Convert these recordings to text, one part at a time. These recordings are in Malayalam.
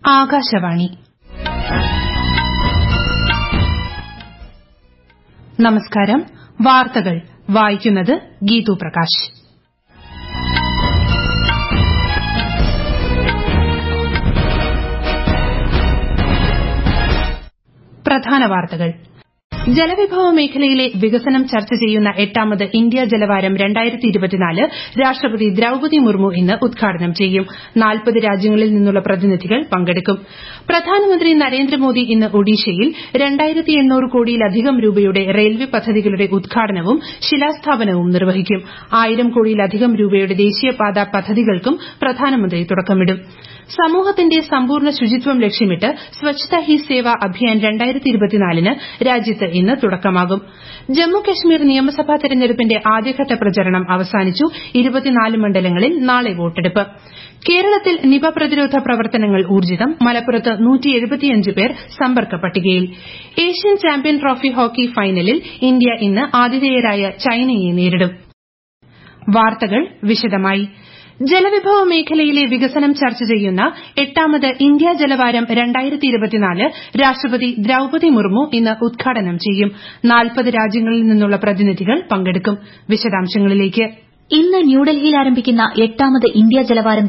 ആകാശവാണി നമസ്കാരം വാർത്തകൾ വായിക്കുന്നത് ഗീതു പ്രകാശ് പ്രധാന വാർത്തകൾ ജലവിഭവ മേഖലയിലെ വികസനം ചർച്ച ചെയ്യുന്ന എട്ടാമത് ഇന്ത്യ ജലവാരം രാഷ്ട്രപതി ദ്രൌപതി മുർമു ഇന്ന് ഉദ്ഘാടനം ചെയ്യും നാൽപ്പത് രാജ്യങ്ങളിൽ നിന്നുള്ള പ്രതിനിധികൾ പങ്കെടുക്കും പ്രധാനമന്ത്രി നരേന്ദ്രമോദി ഇന്ന് ഒഡീഷയിൽ രണ്ടായിരത്തി എണ്ണൂറ് കോടിയിലധികം രൂപയുടെ റെയിൽവേ പദ്ധതികളുടെ ഉദ്ഘാടനവും ശിലാസ്ഥാപനവും നിർവഹിക്കും ആയിരം കോടിയിലധികം രൂപയുടെ ദേശീയപാതാ പദ്ധതികൾക്കും പ്രധാനമന്ത്രി തുടക്കമിടും സമൂഹത്തിന്റെ സമ്പൂർണ്ണ ശുചിത്വം ലക്ഷ്യമിട്ട് സ്വച്ഛത ഹി സേവ അഭിയാൻ ന് രാജ്യത്ത് ഇന്ന് തുടക്കമാകും ജമ്മു കശ്മീർ നിയമസഭാ തെരഞ്ഞെടുപ്പിന്റെ ആദ്യഘട്ട പ്രചരണം അവസാനിച്ചു മണ്ഡലങ്ങളിൽ നാളെ വോട്ടെടുപ്പ് കേരളത്തിൽ നിപ പ്രതിരോധ പ്രവർത്തനങ്ങൾ ഊർജ്ജിതം മലപ്പുറത്ത് പേർ സമ്പർക്ക പട്ടികയിൽ ഏഷ്യൻ ചാമ്പ്യൻ ട്രോഫി ഹോക്കി ഫൈനലിൽ ഇന്ത്യ ഇന്ന് ആതിഥേയരായ ചൈനയെ നേരിടും വാർത്തകൾ വിശദമായി ജലവിഭവ മേഖലയിലെ വികസനം ചർച്ച ചെയ്യുന്ന എട്ടാമത് ഇന്ത്യ ജലവാരം രാഷ്ട്രപതി ദ്രൌപതി മുർമു ഇന്ന് ഉദ്ഘാടനം ചെയ്യും നാൽപ്പത് രാജ്യങ്ങളിൽ നിന്നുള്ള പ്രതിനിധികൾ പങ്കെടുക്കും വിശദാംശങ്ങളിലേക്ക് ഇന്ന് ന്യൂഡൽഹിയിൽ ആരംഭിക്കുന്ന എട്ടാമത് ഇന്ത്യ ജലവാരം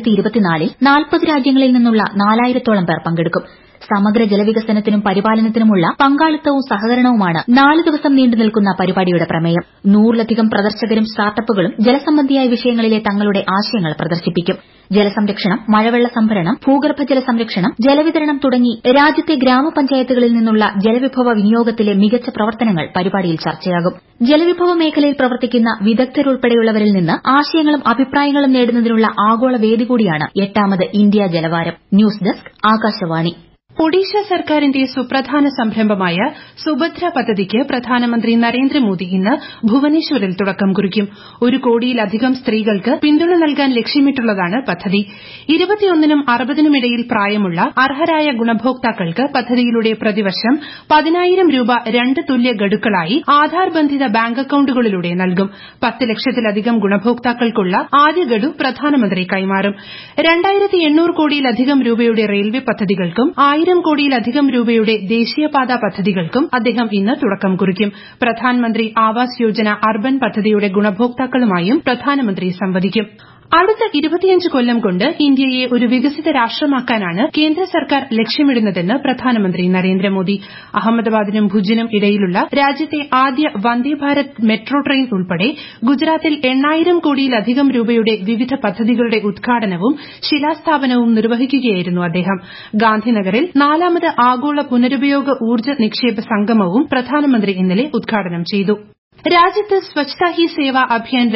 ൽ നാൽപ്പത് രാജ്യങ്ങളിൽ നിന്നുള്ള നാലായിരത്തോളം പേർ പങ്കെടുക്കും സമഗ്ര ജലവികസനത്തിനും പരിപാലനത്തിനുമുള്ള പങ്കാളിത്തവും സഹകരണവുമാണ് നാല് ദിവസം നീണ്ടു നിൽക്കുന്ന പരിപാടിയുടെ പ്രമേയം നൂറിലധികം പ്രദർശകരും സ്റ്റാർട്ടപ്പുകളും ജലസംബന്ധിയായ വിഷയങ്ങളിലെ തങ്ങളുടെ ആശയങ്ങൾ പ്രദർശിപ്പിക്കും ജലസംരക്ഷണം മഴവെള്ള സംഭരണം ഭൂഗർഭജല സംരക്ഷണം ജലവിതരണം തുടങ്ങി രാജ്യത്തെ ഗ്രാമപഞ്ചായത്തുകളിൽ നിന്നുള്ള ജലവിഭവ വിനിയോഗത്തിലെ മികച്ച പ്രവർത്തനങ്ങൾ പരിപാടിയിൽ ചർച്ചയാകും ജലവിഭവ മേഖലയിൽ പ്രവർത്തിക്കുന്ന വിദഗ്ധരുൾപ്പെടെയുള്ളവരിൽ നിന്ന് ആശയങ്ങളും അഭിപ്രായങ്ങളും നേടുന്നതിനുള്ള ആഗോള വേദി കൂടിയാണ് എട്ടാമത് ഇന്ത്യ ജലവാരം ന്യൂസ് ഡെസ്ക് ആകാശവാണി ഒഡീഷ സർക്കാരിന്റെ സുപ്രധാന സംരംഭമായ സുഭദ്ര പദ്ധതിക്ക് പ്രധാനമന്ത്രി നരേന്ദ്രമോദി ഇന്ന് ഭുവനേശ്വറിൽ തുടക്കം കുറിക്കും ഒരു കോടിയിലധികം സ്ത്രീകൾക്ക് പിന്തുണ നൽകാൻ ലക്ഷ്യമിട്ടുള്ളതാണ് പദ്ധതി ഇരുപത്തിയൊന്നിനും അറുപതിനുമിടയിൽ പ്രായമുള്ള അർഹരായ ഗുണഭോക്താക്കൾക്ക് പദ്ധതിയിലൂടെ പ്രതിവർഷം പതിനായിരം രൂപ രണ്ട് തുല്യ ഗഡുക്കളായി ആധാർ ബന്ധിത ബാങ്ക് അക്കൌണ്ടുകളിലൂടെ നൽകും പത്ത് ലക്ഷത്തിലധികം ഗുണഭോക്താക്കൾക്കുള്ള ആദ്യ ഗഡു പ്രധാനമന്ത്രി കൈമാറും രണ്ടായിരത്തി എണ്ണൂറ് കോടിയിലധികം രൂപയുടെ റെയിൽവേ പദ്ധതികൾക്കും ആയിരം കോടിയിലധികം രൂപയുടെ ദേശീയപാതാ പദ്ധതികൾക്കും അദ്ദേഹം ഇന്ന് തുടക്കം കുറിക്കും പ്രധാൻമന്ത്രി ആവാസ് യോജന അർബൻ പദ്ധതിയുടെ ഗുണഭോക്താക്കളുമായും പ്രധാനമന്ത്രി സംവദിക്കും അടുത്ത ഇരുപത്തിയഞ്ച് കൊല്ലം കൊണ്ട് ഇന്ത്യയെ ഒരു വികസിത രാഷ്ട്രമാക്കാനാണ് കേന്ദ്ര സർക്കാർ ലക്ഷ്യമിടുന്നതെന്ന് പ്രധാനമന്ത്രി നരേന്ദ്രമോദി അഹമ്മദാബാദിനും ഭുജിനും ഇടയിലുള്ള രാജ്യത്തെ ആദ്യ വന്ദേ ഭാരത് മെട്രോ ട്രെയിൻ ഉൾപ്പെടെ ഗുജറാത്തിൽ എണ്ണായിരം കോടിയിലധികം രൂപയുടെ വിവിധ പദ്ധതികളുടെ ഉദ്ഘാടനവും ശിലാസ്ഥാപനവും നിർവഹിക്കുകയായിരുന്നു അദ്ദേഹം ഗാന്ധിനഗറിൽ നാലാമത് ആഗോള പുനരുപയോഗ ഊർജ്ജ നിക്ഷേപ സംഗമവും പ്രധാനമന്ത്രി ഇന്നലെ ഉദ്ഘാടനം ചെയ്തു രാജ്യത്ത് സ്വച്ഛത ഹി സേവ അഭിയാൻ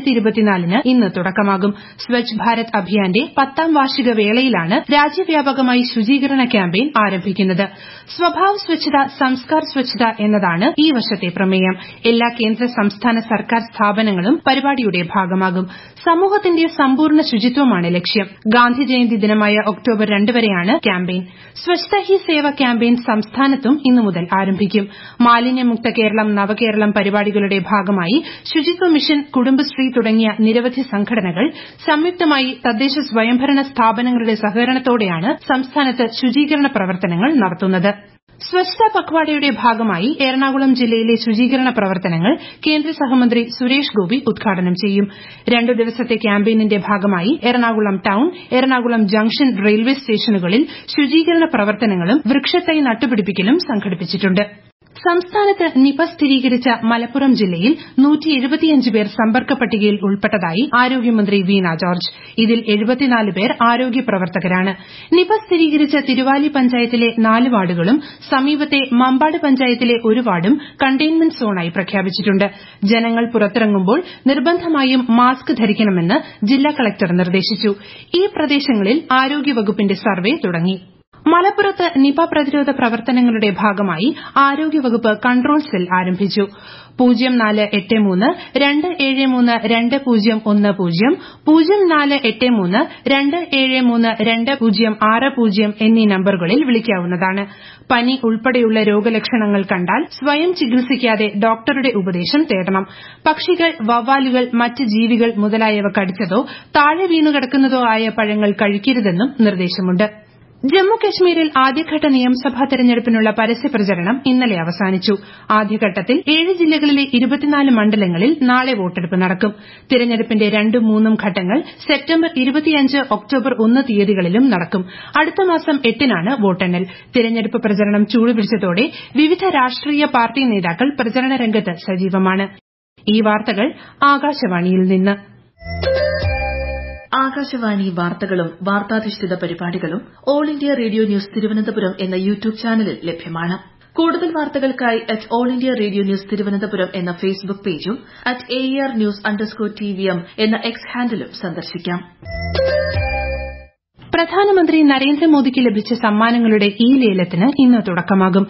ന് ഇന്ന് തുടക്കമാകും സ്വച്ഛ് ഭാരത് അഭിയാന്റെ പത്താം വാർഷിക വേളയിലാണ് രാജ്യവ്യാപകമായി ശുചീകരണ ക്യാമ്പയിൻ ആരംഭിക്കുന്നത് സ്വഭാവ് സ്വച്ഛത സംസ്കാർ സ്വച്ഛത എന്നതാണ് ഈ വർഷത്തെ പ്രമേയം എല്ലാ കേന്ദ്ര സംസ്ഥാന സർക്കാർ സ്ഥാപനങ്ങളും പരിപാടിയുടെ ഭാഗമാകും സമൂഹത്തിന്റെ സമ്പൂർണ്ണ ശുചിത്വമാണ് ലക്ഷ്യം ഗാന്ധി ജയന്തി ദിനമായ ഒക്ടോബർ രണ്ട് വരെയാണ് ക്യാമ്പയിൻ സ്വച്ഛത ഹി സേവ ക്യാമ്പയിൻ സംസ്ഥാനത്തും ഇന്നു മുതൽ ആരംഭിക്കും മാലിന്യമുക്ത കേരളം നവകേരളം പരിപാടികളുടെ ഭാഗമായി ശുചിത്വ മിഷൻ കുടുംബശ്രീ തുടങ്ങിയ നിരവധി സംഘടനകൾ സംയുക്തമായി തദ്ദേശ സ്വയംഭരണ സ്ഥാപനങ്ങളുടെ സഹകരണത്തോടെയാണ് സംസ്ഥാനത്ത് ശുചീകരണ പ്രവർത്തനങ്ങൾ നടത്തുന്നത് സ്വച്ഛതാ പഖ്വാഡയുടെ ഭാഗമായി എറണാകുളം ജില്ലയിലെ ശുചീകരണ പ്രവർത്തനങ്ങൾ കേന്ദ്ര സഹമന്ത്രി സുരേഷ് ഗോപി ഉദ്ഘാടനം ചെയ്യും രണ്ടു ദിവസത്തെ ക്യാമ്പയിനിന്റെ ഭാഗമായി Ernakulam town Ernakulam junction railway സ്റ്റേഷനുകളിൽ ശുചീകരണ പ്രവർത്തനങ്ങളും വൃക്ഷത്തൈ നട്ടുപിടിപ്പിക്കലും സംഘടിപ്പിച്ചിട്ടുണ്ട് സംസ്ഥാനത്ത് നിപ സ്ഥിരീകരിച്ച മലപ്പുറം ജില്ലയിൽ പേർ സമ്പർക്ക പട്ടികയിൽ ഉൾപ്പെട്ടതായി ആരോഗ്യമന്ത്രി വീണ ജോർജ് ഇതിൽ പേർ ആരോഗ്യ പ്രവർത്തകരാണ് നിപ സ്ഥിരീകരിച്ച തിരുവാലി പഞ്ചായത്തിലെ നാല് വാർഡുകളും സമീപത്തെ മമ്പാട് പഞ്ചായത്തിലെ ഒരു വാർഡും കണ്ടെയ്ൻമെന്റ് സോണായി പ്രഖ്യാപിച്ചിട്ടുണ്ട് ജനങ്ങൾ പുറത്തിറങ്ങുമ്പോൾ നിർബന്ധമായും മാസ്ക് ധരിക്കണമെന്ന് ജില്ലാ കളക്ടർ നിർദ്ദേശിച്ചു ഈ പ്രദേശങ്ങളിൽ ആരോഗ്യവകുപ്പിന്റെ സർവേ തുടങ്ങി മലപ്പുറത്ത് നിപ പ്രതിരോധ പ്രവർത്തനങ്ങളുടെ ഭാഗമായി ആരോഗ്യവകുപ്പ് കൺട്രോൾ സെൽ ആരംഭിച്ചു പൂജ്യം നാല് എട്ട് മൂന്ന് രണ്ട് ഏഴ് മൂന്ന് രണ്ട് പൂജ്യം ഒന്ന് പൂജ്യം പൂജ്യം നാല് എട്ട് മൂന്ന് രണ്ട് ഏഴ് മൂന്ന് രണ്ട് പൂജ്യം ആറ് പൂജ്യം എന്നീ നമ്പറുകളിൽ വിളിക്കാവുന്നതാണ് പനി ഉൾപ്പെടെയുള്ള രോഗലക്ഷണങ്ങൾ കണ്ടാൽ സ്വയം ചികിത്സിക്കാതെ ഡോക്ടറുടെ ഉപദേശം തേടണം പക്ഷികൾ വവ്വാലുകൾ മറ്റ് ജീവികൾ മുതലായവ കടിച്ചതോ താഴെ വീണുകിടക്കുന്നതോ ആയ പഴങ്ങൾ കഴിക്കരുതെന്നും നിർദ്ദേശമുണ്ട് ജമ്മു കശ്മീരിൽ ആദ്യഘട്ട നിയമസഭാ തെരഞ്ഞെടുപ്പിനുള്ള പരസ്യപ്രചരണം ഇന്നലെ അവസാനിച്ചു ആദ്യഘട്ടത്തിൽ ഏഴ് ജില്ലകളിലെ ഇരുപത്തിനാല് മണ്ഡലങ്ങളിൽ നാളെ വോട്ടെടുപ്പ് നടക്കും തിരഞ്ഞെടുപ്പിന്റെ രണ്ടും മൂന്നും ഘട്ടങ്ങൾ സെപ്റ്റംബർ ഇരുപത്തിയഞ്ച് ഒക്ടോബർ ഒന്ന് തീയതികളിലും നടക്കും അടുത്ത മാസം എട്ടിനാണ് വോട്ടെണ്ണൽ തിരഞ്ഞെടുപ്പ് പ്രചരണം ചൂടുപിടിച്ചതോടെ വിവിധ രാഷ്ട്രീയ പാർട്ടി നേതാക്കൾ പ്രചരണ രംഗത്ത് സജീവമാണ് ഈ വാർത്തകൾ ആകാശവാണിയിൽ നിന്ന് ആകാശവാണി വാർത്തകളും വാർത്താധിഷ്ഠിത പരിപാടികളും all India radio news Thiruvananthapuram എന്ന യൂട്യൂബ് ചാനലിൽ ലഭ്യമാണ് കൂടുതൽ വാർത്തകൾക്കായി at all India radio news Thiruvananthapuram എന്ന ഫേസ്ബുക്ക് പേജും at A R news underscore T V M എന്ന എക്സ് ഹാൻഡിലും സന്ദർശിക്കാം പ്രധാനമന്ത്രി നരേന്ദ്രമോദിക്ക് ലഭിച്ച സമ്മാനങ്ങളുടെ ഈ ലേലത്തിന് ഇന്ന് തുടക്കമാകും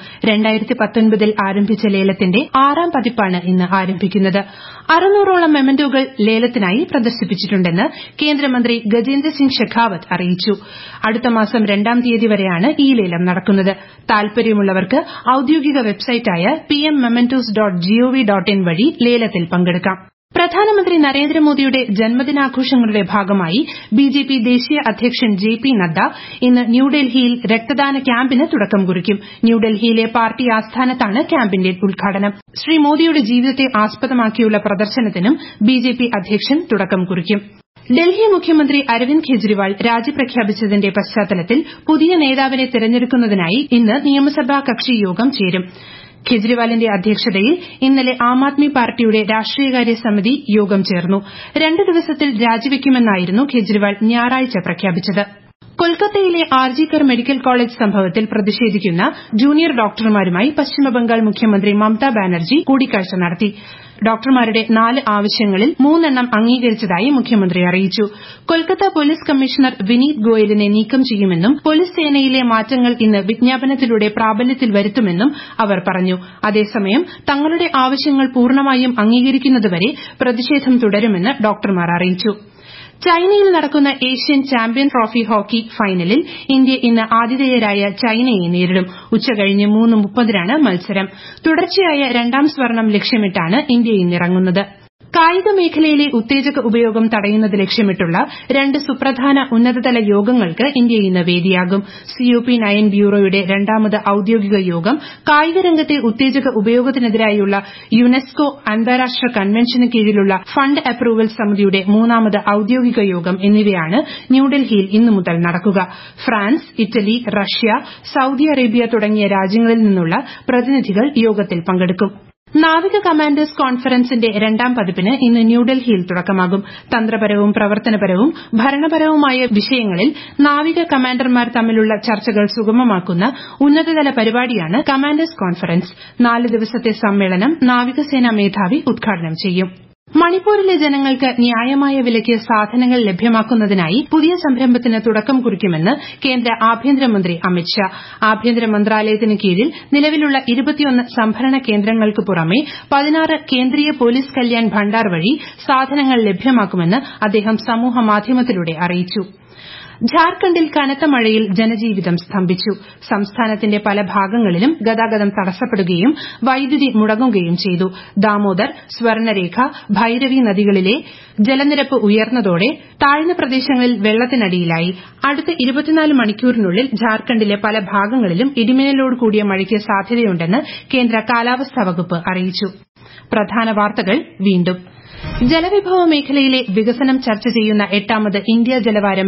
ൽ ആരംഭിച്ച ലേലത്തിന്റെ ആറാം പതിപ്പാണ് ഇന്ന് ആരംഭിക്കുന്നത് അറുന്നൂറോളം മെമന്റോകൾ ലേലത്തിനായി പ്രദർശിപ്പിച്ചിട്ടുണ്ടെന്ന് കേന്ദ്രമന്ത്രി ഗജേന്ദ്ര സിംഗ് ഷെഖാവത്ത് അറിയിച്ചു അടുത്ത മാസം രണ്ടാം തീയതി വരെയാണ് ഈ ലേലം നടക്കുന്നത് താൽപര്യമുള്ളവർക്ക് ഔദ്യോഗിക വെബ്സൈറ്റായ PM mementos dot G O V dot in വഴി ലേലത്തിൽ പങ്കെടുക്കാം പ്രധാനമന്ത്രി നരേന്ദ്രമോദിയുടെ ജന്മദിനാഘോഷങ്ങളുടെ ഭാഗമായി ബിജെപി ദേശീയ അധ്യക്ഷൻ ജെ പി നദ്ദ ഇന്ന് ന്യൂഡൽഹിയിൽ രക്തദാന ക്യാമ്പിന് തുടക്കം കുറിക്കും ന്യൂഡൽഹിയിലെ പാർട്ടി ആസ്ഥാനത്താണ് ക്യാമ്പിന്റെ ഉദ്ഘാടനം ശ്രീ മോദിയുടെ ജീവിതത്തെ ആസ്പദമാക്കിയുള്ള പ്രദർശനത്തിനും ബിജെപി അധ്യക്ഷൻ തുടക്കം കുറിക്കും ഡൽഹി മുഖ്യമന്ത്രി അരവിന്ദ് കെജ്രിവാൾ രാജി പ്രഖ്യാപിച്ചതിന്റെ പശ്ചാത്തലത്തിൽ പുതിയ നേതാവിനെ തെരഞ്ഞെടുക്കുന്നതിനായി ഇന്ന് നിയമസഭാ കക്ഷി യോഗം ചേരും കെജ്രിവാളിന്റെ അധ്യക്ഷതയിൽ ഇന്നലെ ആം ആദ്മി പാർട്ടിയുടെ രാഷ്ട്രീയകാര്യ സമിതി യോഗം ചേർന്നു രണ്ട് ദിവസത്തിൽ രാജിവെക്കുമെന്നായിരുന്നു കെജ്രിവാൾ ഞായറാഴ്ച പ്രഖ്യാപിച്ചത് കൊൽക്കത്തയിലെ ആർജിക്കർ മെഡിക്കൽ കോളേജ് സംഭവത്തിൽ പ്രതിഷേധിക്കുന്ന ജൂനിയർ ഡോക്ടർമാരുമായി പശ്ചിമബംഗാൾ മുഖ്യമന്ത്രി മമതാ ബാനർജി കൂടിക്കാഴ്ച നടത്തി ഡോക്ടർമാരുടെ നാല് ആവശ്യങ്ങളിൽ മൂന്നെണ്ണം അംഗീകരിച്ചതായി മുഖ്യമന്ത്രി അറിയിച്ചു കൊൽക്കത്ത പോലീസ് കമ്മീഷണർ വിനീത് ഗോയലിനെ നീക്കം ചെയ്യുമെന്നും പോലീസ് സേനയിലെ മാറ്റങ്ങൾ ഇന്ന് വിജ്ഞാപനത്തിലൂടെ പ്രാബല്യത്തിൽ വരുത്തുമെന്നും അവർ പറഞ്ഞു അതേസമയം തങ്ങളുടെ ആവശ്യങ്ങൾ പൂർണ്ണമായും അംഗീകരിക്കുന്നതുവരെ പ്രതിഷേധം തുടരുമെന്ന് ഡോക്ടർമാർ അറിയിച്ചു ചൈനയിൽ നടക്കുന്ന ഏഷ്യൻ ചാമ്പ്യൻ ട്രോഫി ഹോക്കി ഫൈനലിൽ ഇന്ത്യ ഇന്ന് ആതിഥേയരായ ചൈനയെ നേരിടും ഉച്ചകഴിഞ്ഞ് മൂന്ന് മുപ്പതിനാണ് മത്സരം തുടർച്ചയായ രണ്ടാം സ്വർണം ലക്ഷ്യമിട്ടാണ് ഇന്ത്യ ഇന്നിറങ്ങുന്നത് കായിക മേഖലയിലെ ഉത്തേജക ഉപയോഗം തടയുന്നത് ലക്ഷ്യമിട്ടുള്ള രണ്ട് സുപ്രധാന ഉന്നതതല യോഗങ്ങൾക്ക് ഇന്ത്യ ഇന്ന് വേദിയാകും സിഒപി നയൻ ബ്യൂറോയുടെ രണ്ടാമത് ഔദ്യോഗിക യോഗം കായിക രംഗത്തെ ഉത്തേജക ഉപയോഗത്തിനെതിരായുള്ള യുനെസ്കോ അന്താരാഷ്ട്ര കൺവെൻഷന് കീഴിലുള്ള ഫണ്ട് അപ്രൂവൽ സമിതിയുടെ മൂന്നാമത് ഔദ്യോഗിക യോഗം എന്നിവയാണ് ന്യൂഡൽഹിയിൽ ഇന്നു മുതൽ നടക്കുക France Italy Russia Saudi Arabia തുടങ്ങിയ രാജ്യങ്ങളിൽ നിന്നുള്ള പ്രതിനിധികൾ യോഗത്തിൽ പങ്കെടുക്കും നാവിക കമാൻഡേഴ്സ് കോൺഫറൻസിന്റെ രണ്ടാം പതിപ്പിന് ഇന്ന് ന്യൂഡൽഹിയിൽ തുടക്കമാകും തന്ത്രപരവും പ്രവർത്തനപരവും ഭരണപരവുമായ വിഷയങ്ങളിൽ നാവിക കമാൻഡർമാർ തമ്മിലുള്ള ചർച്ചകൾ സുഗമമാക്കുന്ന ഉന്നതതല പരിപാടിയാണ് കമാൻഡേഴ്സ് കോൺഫറൻസ് നാല് ദിവസത്തെ സമ്മേളനം നാവികസേനാ മേധാവി ഉദ്ഘാടനം ചെയ്യും മണിപ്പൂരിലെ ജനങ്ങൾക്ക് ന്യായമായ വിലയ്ക്ക് സാധനങ്ങൾ ലഭ്യമാക്കുന്നതിനായി പുതിയ സംരംഭത്തിന് തുടക്കം കുറിക്കുമെന്ന് കേന്ദ്ര ആഭ്യന്തരമന്ത്രി അമിത്ഷാ ആഭ്യന്തര മന്ത്രാലയത്തിന് കീഴിൽ നിലവിലുള്ള ഇരുപത്തിയൊന്ന് സംഭരണ കേന്ദ്രങ്ങൾക്ക് പുറമെ പതിനാറ് കേന്ദ്രീയ പോലീസ് കല്യാൺ ഭണ്ഡാർ വഴി സാധനങ്ങൾ ലഭ്യമാക്കുമെന്ന് അദ്ദേഹം സമൂഹമാധ്യമത്തിലൂടെ അറിയിച്ചു ഝാർഖണ്ഡിൽ കനത്ത മഴയിൽ ജനജീവിതം സ്തംഭിച്ചു സംസ്ഥാനത്തിന്റെ പല ഭാഗങ്ങളിലും ഗതാഗതം തടസ്സപ്പെടുകയും വൈദ്യുതി മുടങ്ങുകയും ചെയ്തു ദാമോദർ സ്വർണരേഖ ഭൈരവി നദികളിലെ ജലനിരപ്പ് ഉയർന്നതോടെ താഴ്ന്ന പ്രദേശങ്ങളിൽ വെള്ളത്തിനടിയിലായി അടുത്ത ഇരുപത്തിനാല് മണിക്കൂറിനുള്ളിൽ ഝാർഖണ്ഡിലെ പല ഭാഗങ്ങളിലും ഇടിമിന്നലോട് കൂടിയ മഴയ്ക്ക് സാധ്യതയുണ്ടെന്ന് കേന്ദ്ര കാലാവസ്ഥാ വകുപ്പ് അറിയിച്ചു പ്രധാന വാർത്തകൾ വീണ്ടും ജലവിഭവ മേഖലയിലെ വികസനം ചർച്ച ചെയ്യുന്ന എട്ടാമത് ഇന്ത്യ ജലവാരം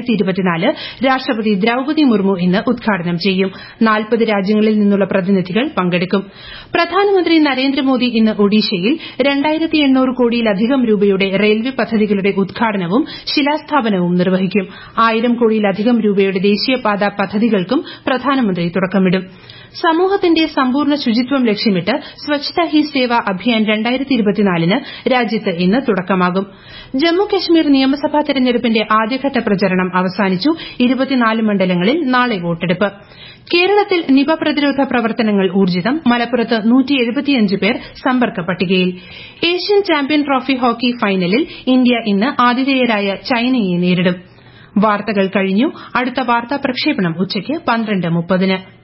രാഷ്ട്രപതി ദ്രൌപതി മുർമു ഇന്ന് ഉദ്ഘാടനം ചെയ്യും നാൽപ്പത് രാജ്യങ്ങളിൽ നിന്നുള്ള പ്രതിനിധികൾ പങ്കെടുക്കും പ്രധാനമന്ത്രി നരേന്ദ്രമോദി ഇന്ന് ഒഡീഷയിൽ രണ്ടായിരത്തി എണ്ണൂറ് കോടിയിലധികം രൂപയുടെ റെയിൽവേ പദ്ധതികളുടെ ഉദ്ഘാടനവും ശിലാസ്ഥാപനവും നിർവഹിക്കും ആയിരം കോടിയിലധികം രൂപയുടെ ദേശീയപാതാ പദ്ധതികൾക്കും പ്രധാനമന്ത്രി തുടക്കമിടും സമൂഹത്തിന്റെ സമ്പൂർണ്ണ ശുചിത്വം ലക്ഷ്യമിട്ട് സ്വച്ഛത ഹി സേവ അഭിയാൻ ന് രാജ്യത്ത് ഇന്ന് തുടക്കമാകും ജമ്മു കശ്മീർ നിയമസഭാ തെരഞ്ഞെടുപ്പിന്റെ ആദ്യഘട്ട പ്രചരണം അവസാനിച്ചു മണ്ഡലങ്ങളിൽ നാളെ വോട്ടെടുപ്പ് കേരളത്തിൽ നിപ പ്രതിരോധ പ്രവർത്തനങ്ങൾ ഊർജിതം മലപ്പുറത്ത് പേർ സമ്പർക്ക പട്ടികയിൽ ഏഷ്യൻ ചാമ്പ്യൻ ട്രോഫി ഹോക്കി ഫൈനലിൽ ഇന്ത്യ ഇന്ന് ആതിഥേയരായ ചൈനയെ നേരിടും വാർത്തകൾ കഴിഞ്ഞു അടുത്ത വാർത്താ പ്രക്ഷേപണം ഉച്ചയ്ക്ക് പന്ത്രണ്ട് മുപ്പതിന്